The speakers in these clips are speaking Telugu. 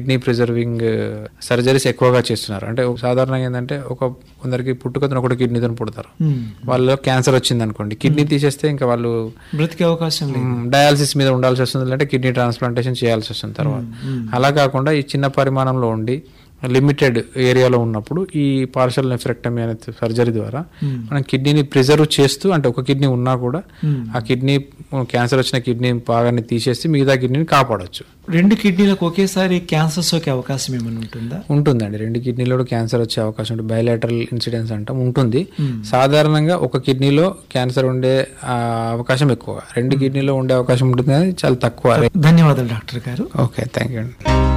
కిడ్నీ ప్రిజర్వింగ్ సర్జరీస్ ఎక్కువగా చేస్తున్నారు అంటే సాధారణంగా ఏంటంటే ఒక కొందరికి పుట్టుకతో ఒకటి కిడ్నీతో పుడతారు మ్మ్. వాళ్ళలో క్యాన్సర్ వచ్చింది అనుకోండి కిడ్నీ తీసేస్తే ఇంకా వాళ్ళు బ్రతికే అవకాశం లేదు డయాలసిస్ మీద ఉండాల్సి వస్తుంది లేదంటే కిడ్నీ ట్రాన్స్ప్లాంటేషన్ చేయాల్సి వస్తుంది తర్వాత అలా కాకుండా ఈ చిన్న పరిమాణంలో ఉండి లిమిటెడ్ ఏరియాలో ఉన్నప్పుడు ఈ పార్షల్ నెఫ్రెక్టమీ అనే సర్జరీ ద్వారా మనం కిడ్నీని ప్రిజర్వ్ చేస్తూ అంటే ఒక కిడ్నీ ఉన్నా కూడా ఆ కిడ్నీ క్యాన్సర్ వచ్చిన కిడ్నీ భాగాన్ని తీసేసి మిగతా కిడ్నీని కాపాడొచ్చు రెండు కిడ్నీలకు ఒకేసారి క్యాన్సర్ సోకే అవకాశం ఏమైనా ఉంటుందా ఉంటుందండి రెండు కిడ్నీలో కూడా క్యాన్సర్ వచ్చే అవకాశం ఉంటుంది బయలాటరల్ ఇన్సిడెన్స్ అంటాం ఉంటుంది సాధారణంగా ఒక కిడ్నీలో క్యాన్సర్ ఉండే ఆ, అవకాశం ఎక్కువ రెండు కిడ్నీలో ఉండే అవకాశం ఉంటుంది కానీ చాలా తక్కువ ధన్యవాదాలు డాక్టర్ గారు ఓకే థ్యాంక్ యూ అండి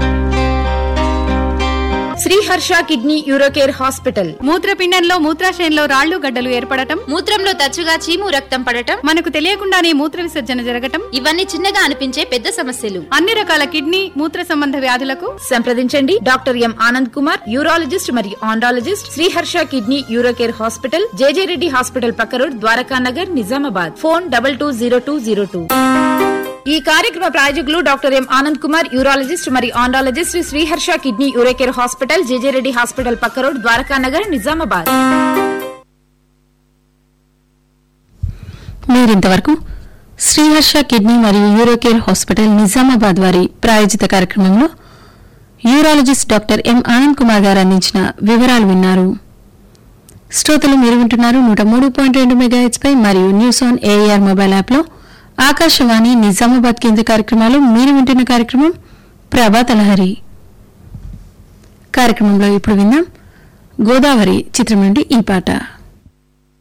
శ్రీహర్ష కిడ్నీ యూరోకేర్ హాస్పిటల్ మూత్రపిండంలో మూత్రాశయంలో రాళ్లు గడ్డలు ఏర్పడటం మూత్రంలో తరచుగా చీము రక్తం పడటం మనకు తెలియకుండానే మూత్ర విసర్జన జరగటం ఇవన్నీ చిన్నగా అనిపించే పెద్ద సమస్యలు అన్ని రకాల కిడ్నీ మూత్ర సంబంధ వ్యాధులకు సంప్రదించండి doctor M Anand Kumar urologist మరియు andrologist Sriharsha kidney Urocare hospital JJ Reddy hospital పక్క road Dwaraka Nagar Nizamabad phone double two zero two zero two ఈ కార్యక్రమ ప్రాయోజకులు doctor M Anand Kumar urologist మరియు andrologist Shri Sriharsha kidney Urocare hospital JJ Reddy hospital పక్క రోడ్ ద్వారకా నగర్ నిజామాబాద్ మీరింతవరకు శ్రీహర్ష కిడ్నీ మరియు యూరోకేర్ హాస్పిటల్ నిజామాబాద్ వారి ప్రాయోజిత కార్యక్రమంలో urologist doctor M Anand Kumar garu అందించిన వివరాలు విన్నారు శ్రోతలు మీరు వింటున్నారు నూట మూడు పాయింట్ రెండు మెగాహెచ్ పై మరియు news on AIR mobile app లో ఆకాశవాణి నిజామాబాద్ కేంద్ర కార్యక్రమాలు మీరు వింటున్న కార్యక్రమం ప్రభాత లహరి కార్యక్రమంలో ఇప్పుడు విందాం గోదావరి చిత్రం నుండి ఈ పాట